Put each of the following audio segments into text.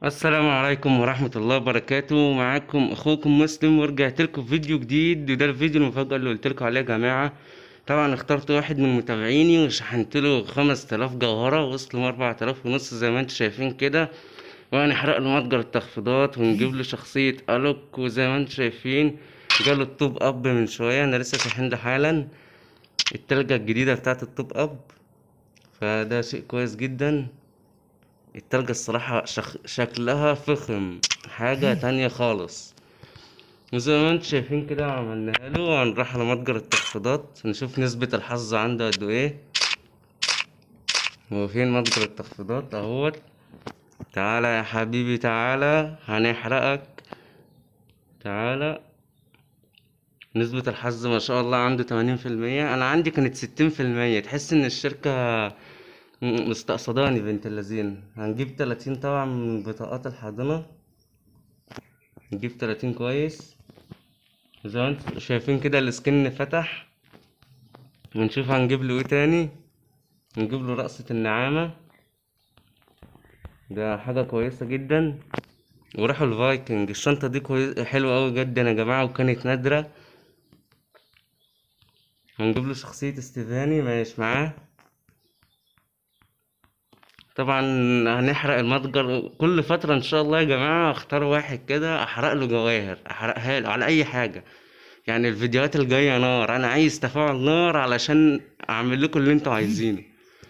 السلام عليكم ورحمة الله وبركاته معاكم اخوكم مسلم ورجعت لكم فيديو جديد وده الفيديو المفاجأة اللي قلت لكم عليه يا جماعة طبعا اخترت واحد من متابعيني وشحنت له خمس تلاف جوهرة وصلوا اربع تلاف ونص زي ما انتم شايفين كده وهنحرق له متجر التخفيضات ونجيب له شخصية الوك وزي ما انتم شايفين جاله التوب اب من شوية انا لسه شاحن ده حالا التلجة الجديدة بتاعت التوب اب فده شيء كويس جدا التلجة الصراحة شخ... شكلها فخم حاجة تانية خالص وزي ما انتم شايفين كده عملناها له هنروح على متجر التخفيضات نشوف نسبة الحظ عنده قد ايه هو فين متجر التخفيضات اهوت تعالى يا حبيبي تعالى هنحرقك تعالى نسبة الحظ ما شاء الله عنده تمانين في المية أنا عندي كانت ستين في المية تحس إن الشركة م- مستقصداني بنت اللذين هنجيب تلاتين طبعا من بطاقات الحاضنة نجيب تلاتين كويس زي ما انتم شايفين كده السكن فتح ونشوف هنجيب له ايه تاني نجيب له رقصة النعامة ده حاجة كويسة جدا وراحوا الفايكنج الشنطة دي كويس حلوة أوي جدا يا جماعة وكانت نادرة هنجيب له شخصية استيفاني ماشي معاه طبعا هنحرق المتجر كل فترة ان شاء الله يا جماعة اختار واحد كده احرق له جواهر احرقها له على اي حاجة يعني الفيديوهات الجاية نار انا عايز تفاعل نار علشان اعمل لكم اللي انتوا عايزينه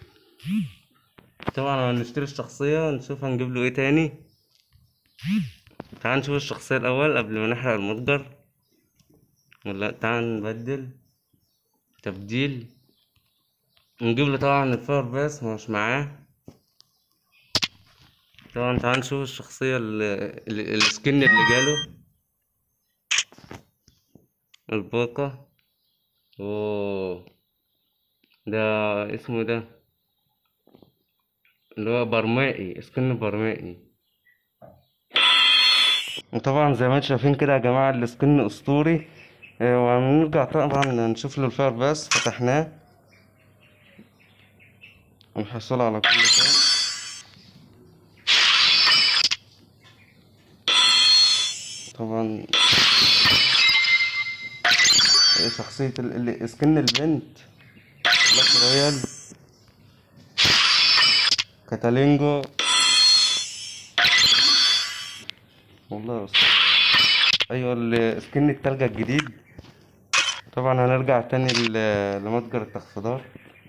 طبعا هنشتري الشخصية نشوف هنجيب له ايه تاني تعال نشوف الشخصية الاول قبل ما نحرق المتجر ولا تعال نبدل تبديل نجيب له طبعا الفار باس مش معاه طبعا تعال نشوف الشخصية ال- ال- السكن اللي جاله الباقة اوه ده اسمه ده اللي هو برمائي سكن برمائي وطبعا زي ما انتم شايفين كده يا جماعة السكن اسطوري آه، وهنرجع طبعا نشوف له الفار بس فتحناه ونحصل على كل شيء طبعا شخصية ال- ال- سكن البنت بلاك رويال كاتالينجو والله يا أستاذ. ايوه ال- سكن التلجة الجديد طبعا هنرجع تاني ل- لمتجر التخفيضات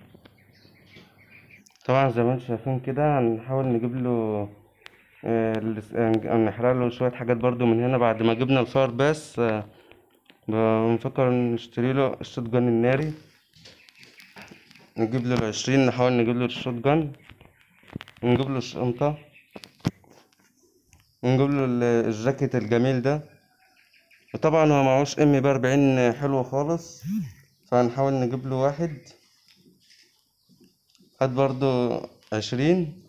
طبعا زي ما انتم شايفين كده هنحاول نجيب له آه، الس- آه، نحرق له شوية حاجات برضو من هنا بعد ما جبنا الفار بس آه، بنفكر نشتري له الشوت جان الناري نجيب له العشرين نحاول نجيب له الشوت جان ونجيب له الشنطة ونجيب له ال- الجاكيت الجميل ده وطبعا هو معهوش ام بأربعين حلو خالص فهنحاول نجيب له واحد هات برضو عشرين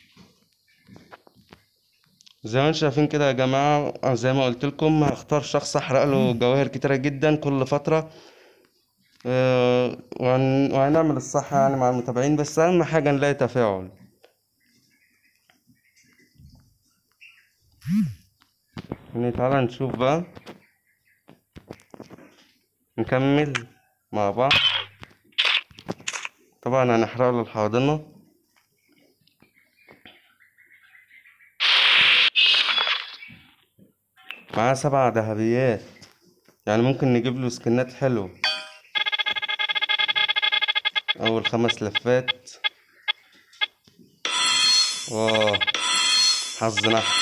زي ما انتم شايفين كده يا جماعة زي ما قلت لكم هختار شخص احرق له جواهر كتيرة جدا كل فترة آه، وهن... وهنعمل الصح يعني مع المتابعين بس اهم حاجة نلاقي تفاعل يعني تعالى نشوف بقى نكمل مع بعض طبعا هنحرق له الحاضنة معاه سبع ذهبيات يعني ممكن نجيب له سكنات حلوة أول خمس لفات واه حظ نحس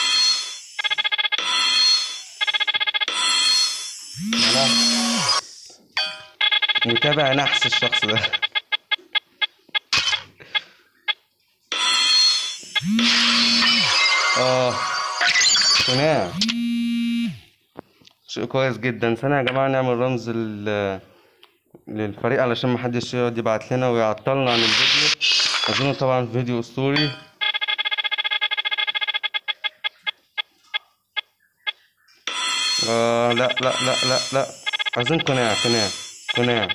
نحس متابع نحس الشخص ده اه قناع شيء كويس جدا ثانية يا جماعة نعمل رمز لل... للفريق علشان محدش يقعد يبعت لنا ويعطلنا عن الفيديو أظن طبعا فيديو أسطوري آه لا لا لا لا لا عايزين قناع قناع قناع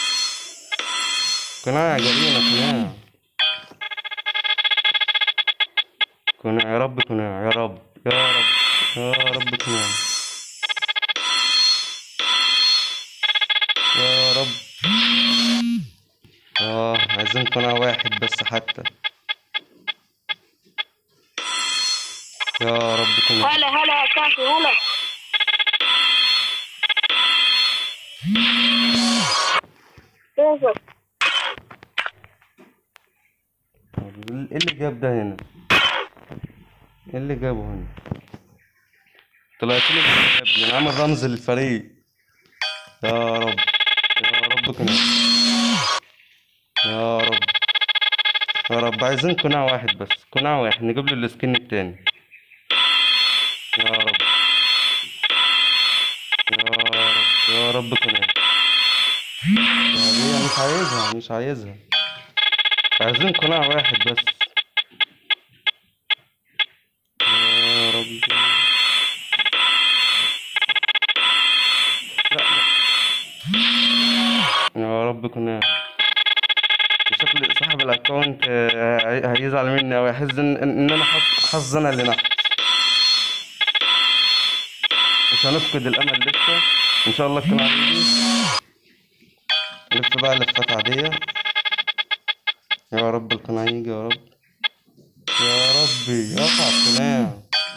قناع جرينا قناع قناع يا رب قناع يا رب يا رب يا رب كمان يا رب اه عايزين قناع واحد بس حتى يا رب كمان هلا هلا يا كافي هلا كيفك ايه اللي جاب ده هنا ايه اللي جابه هنا طلعت لي من من عامل رمز للفريق يا رب يا رب كمان يا رب يا رب عايزين قناع واحد بس قناع واحد نجيب له السكين التاني يا رب يا رب يا رب كمان يا ليه مش عايزها مش عايزها عايزين قناع واحد بس يا رب لا لا يا رب قناع شكل صاحب الاكونت آه، هي- هيزعل مني او يحس ان ان انا حظ حظ انا اللي نحس مش هنفقد الامل لسه ان شاء الله القناع يجي لف بقى لفات عادية يا رب القناع يجي يا رب يا ربي اقطع القناع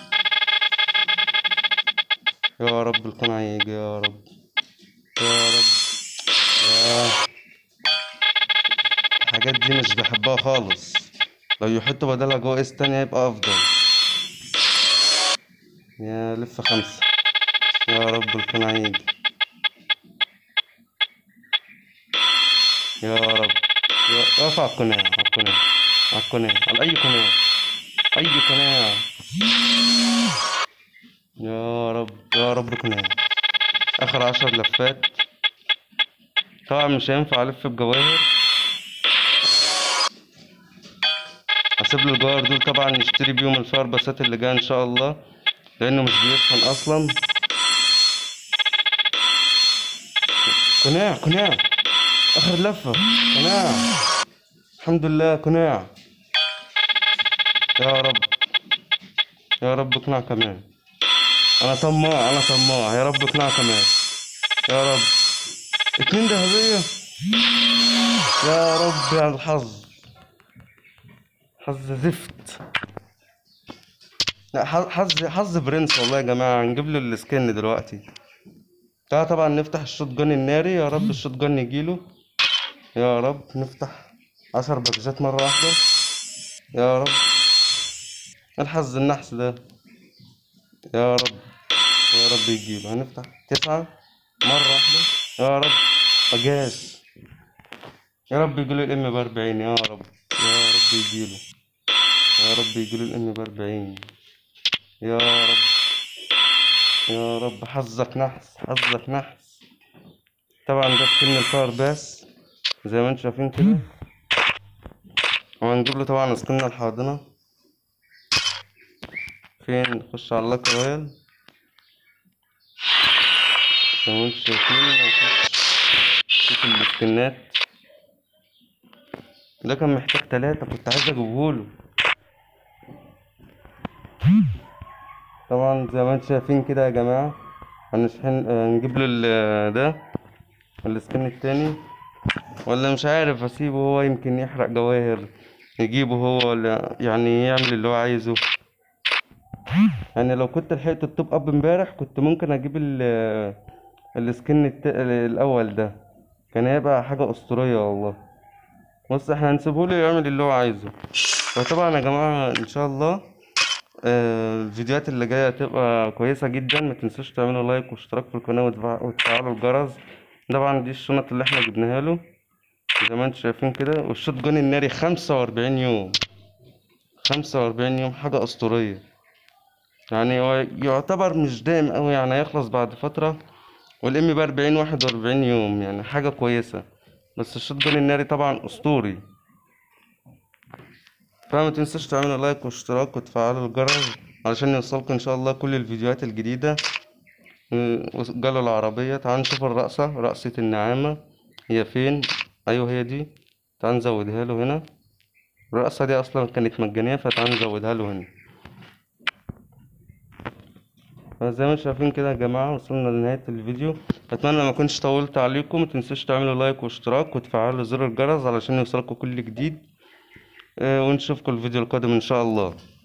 يا رب القناع يجي يا رب يا رب يا الحاجات دي مش بحبها خالص لو يحطوا بدلها جوه اس تانية يبقى افضل يا لفة خمسة يا رب القناع يجي يا رب يا- ارفع القناع على القناع على القناع على اي قناع اي قناع يا رب يا رب قناع اخر عشر لفات طبعا مش هينفع الف بجواهر هسيب له الجواهر دول طبعا نشتري بيهم الفار بسات اللي جاي ان شاء الله لانه مش بيسخن اصلا قناع قناع اخر لفة قناع الحمد لله قناع يا رب يا رب اقنع كمان انا طماع انا طماع يا رب اقنع كمان يا رب اتنين ذهبية يا رب يا الحظ حظ زفت لا ح- حظ حظ برنس والله يا جماعة هنجيب له السكن دلوقتي تعالى طبعا نفتح الشوت جون الناري يا رب الشوت جون يجيله يا رب نفتح عشر باكجات مرة واحدة يا رب الحظ النحس ده يا رب يا رب يجيله هنفتح تسعة مرة واحدة يا رب مجاش يا رب يجيله الام بأربعين يا رب يا رب يجيله يا رب يجيله الام بأربعين يا رب يا رب حظك نحس حظك نحس طبعا ده سكن الفار باس زي ما انتم شايفين كده وهنجيب له طبعا سكن الحاضنة فين نخش على اللاك رويال زي ما انتم شايفين هنخش شوف السكنات ده كان محتاج تلاتة كنت عايز اجيبهوله طبعا زي ما انتم شايفين كده يا جماعة هنشحن آه، نجيب له ال- ده السكن التاني ولا مش عارف اسيبه هو يمكن يحرق جواهر يجيبه هو ولا يعني يعمل اللي هو عايزه يعني لو كنت لحقت التوب اب امبارح كنت ممكن اجيب ال السكن الت... الاول ده كان هيبقى حاجة اسطورية والله بص احنا هنسيبه له يعمل اللي هو عايزه وطبعا يا جماعة ان شاء الله آه، الفيديوهات اللي جاية هتبقى كويسة جدا ما تنسوش تعملوا لايك واشتراك في القناة وتفع- وتفعلوا الجرس طبعا دي الشنط اللي احنا جبناها له زي ما انتم شايفين كده والشوت جون الناري خمسة وأربعين يوم خمسة وأربعين يوم حاجة أسطورية يعني هو يعتبر مش دائم أوي يعني هيخلص بعد فترة والإم بأربعين واحد وأربعين يوم يعني حاجة كويسة بس الشوت جون الناري طبعا أسطوري فما تنسوش تعملوا لايك واشتراك وتفعلوا الجرس علشان يوصلكم ان شاء الله كل الفيديوهات الجديدة وقالوا العربية تعالوا نشوف الرقصة رقصة النعامة هي فين ايوه هي دي تعال نزودها له هنا الرقصة دي اصلا كانت مجانية فتعال نزودها له هنا فزي ما شايفين كده يا جماعة وصلنا لنهاية الفيديو اتمنى ما اكونش طولت عليكم متنسوش تعملوا لايك واشتراك وتفعلوا زر الجرس علشان يوصلكوا كل جديد آه، ونشوفكم الفيديو القادم ان شاء الله